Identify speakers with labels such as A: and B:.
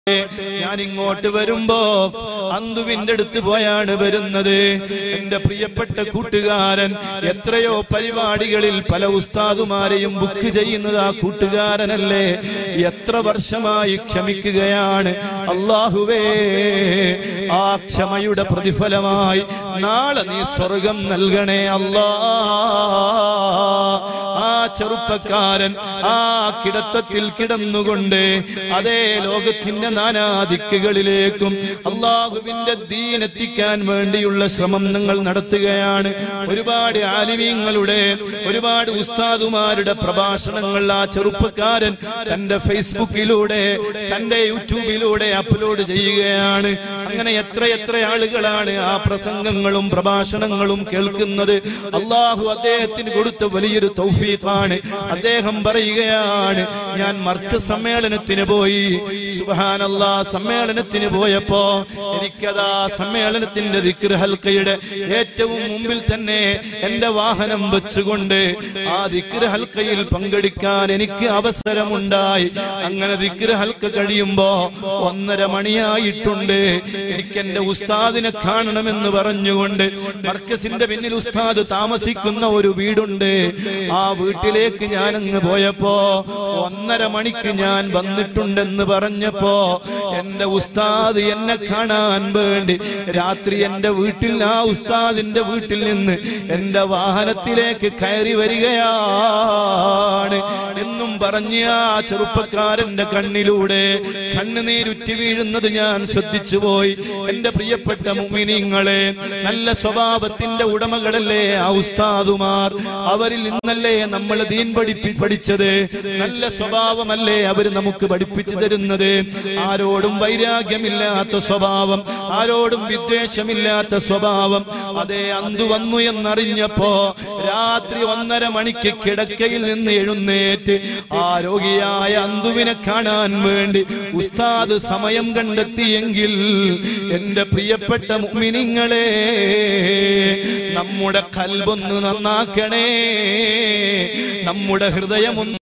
A: ഞാൻ ഇങ്ങോട്ട് വരുമ്പോ അന്തുവിന്റെ അടുത്ത് പോയാണ് വരുന്നത് എന്റെ പ്രിയപ്പെട്ട കൂട്ടുകാരൻ എത്രയോ പരിപാടികളിൽ പല ഉസ്താദുമാരെയും ബുക്ക് ചെയ്യുന്നത് ആ കൂട്ടുകാരനല്ലേ എത്ര വർഷമായി ക്ഷമിക്കുകയാണ് അള്ളാഹുവേ ആ ക്ഷമയുടെ പ്രതിഫലമായി നാളെ നീ സ്വർഗം നൽകണേ അല്ലാ ആ ചെറുപ്പക്കാരൻ ആ കിടത്തത്തിൽ കിടന്നുകൊണ്ട് അതേ ലോകത്തിന്റെ നാനാദിക്കുകളിലേക്കും അള്ളാഹുവിന്റെ ദീനെത്തിക്കാൻ വേണ്ടിയുള്ള ശ്രമം നിങ്ങൾ നടത്തുകയാണ് ഒരുപാട് ആലിമീങ്ങളുടെ ഒരുപാട് ഉസ്താദുമാരുടെ പ്രഭാഷണങ്ങൾ ആ ചെറുപ്പക്കാരൻ തന്റെ ഫേസ്ബുക്കിലൂടെ തന്റെ യൂട്യൂബിലൂടെ അപ്ലോഡ് ചെയ്യുകയാണ് അങ്ങനെ എത്ര എത്ര ആളുകളാണ് ആ പ്രസംഗങ്ങളും പ്രഭാഷണങ്ങളും കേൾക്കുന്നത് അള്ളാഹു അദ്ദേഹത്തിന് കൊടുത്ത വലിയൊരു തൗഫീഖാണ് അദ്ദേഹം പറയുകയാണ് ഞാൻ മർക്ക് സമ്മേളനത്തിന് പോയി സുബാനല്ലാ സമ്മേളനത്തിന് പോയപ്പോ എനിക്കതാ സമ്മേളനത്തിന്റെ ദിക്ർ ഹൽക്കയുടെ ഏറ്റവും മുമ്പിൽ തന്നെ എന്റെ വാഹനം വെച്ചുകൊണ്ട് ആ ദിക്ർ ഹൽക്കയിൽ പങ്കെടുക്കാൻ എനിക്ക് അവസരമുണ്ടായി അങ്ങനെ ദിക്ർ ഹൽക്ക കഴിയുമ്പോ ഒന്നര മണിയായിട്ടുണ്ട് എനിക്ക് എന്റെ ഉസ്താദിനെ കാണണമെന്ന് പറഞ്ഞുകൊണ്ട് മർക്കസിന്റെ പിന്നിൽ ഉസ്താദ് താമസിക്കുന്ന ഒരു വീടുണ്ട് ആ വീട്ടിലേക്ക് ഞാൻ അങ്ങ് പോയപ്പോ ഒന്നര മണിക്ക് ഞാൻ വന്നിട്ടുണ്ടെന്ന് പറഞ്ഞപ്പോ എന്റെ ഉസ്താദ് എന്നെ കാണാൻ വേണ്ടി രാത്രി എന്റെ വീട്ടിൽ ആ ഉസ്താദിന്റെ വീട്ടിൽ നിന്ന് എന്റെ വാഹനത്തിലേക്ക് കയറി വരികയാണ് എന്നും പറഞ്ഞ ആ ചെറുപ്പക്കാരന്റെ കണ്ണിലൂടെ കണ്ണുനീരുറ്റി വീഴുന്നത് ഞാൻ ശ്രദ്ധിച്ചു പോയി എന്റെ പ്രിയപ്പെട്ട മുമിനിങ്ങളെ നല്ല സ്വഭാവത്തിന്റെ ഉടമകളല്ലേ ആ ഉസ്താദുമാർ അവരിൽ നിന്നല്ലേ നമ്മൾ ദീൻ പഠിപ്പി പഠിച്ചത് നല്ല സ്വഭാവമല്ലേ അവർ നമുക്ക് പഠിപ്പിച്ചു തരുന്നത് ആരോടും വൈരാഗ്യമില്ലാത്ത സ്വഭാവം ആരോടും വിദ്വേഷമില്ലാത്ത സ്വഭാവം അതേ അന്തു വന്നു എന്നറിഞ്ഞപ്പോ രാത്രി ഒന്നര മണിക്ക് കിടക്കയിൽ നിന്ന് എഴുന്നേറ്റ് ആരോഗ്യയായ അന്തുവിനെ കാണാൻ വേണ്ടി ഉസ്താദ് സമയം കണ്ടെത്തിയെങ്കിൽ എന്റെ പ്രിയപ്പെട്ട മുമിനിങ്ങളെ നമ്മുടെ കൽബൊന്ന് നന്നാക്കണേ നമ്മുടെ ഹൃദയമൊന്ന്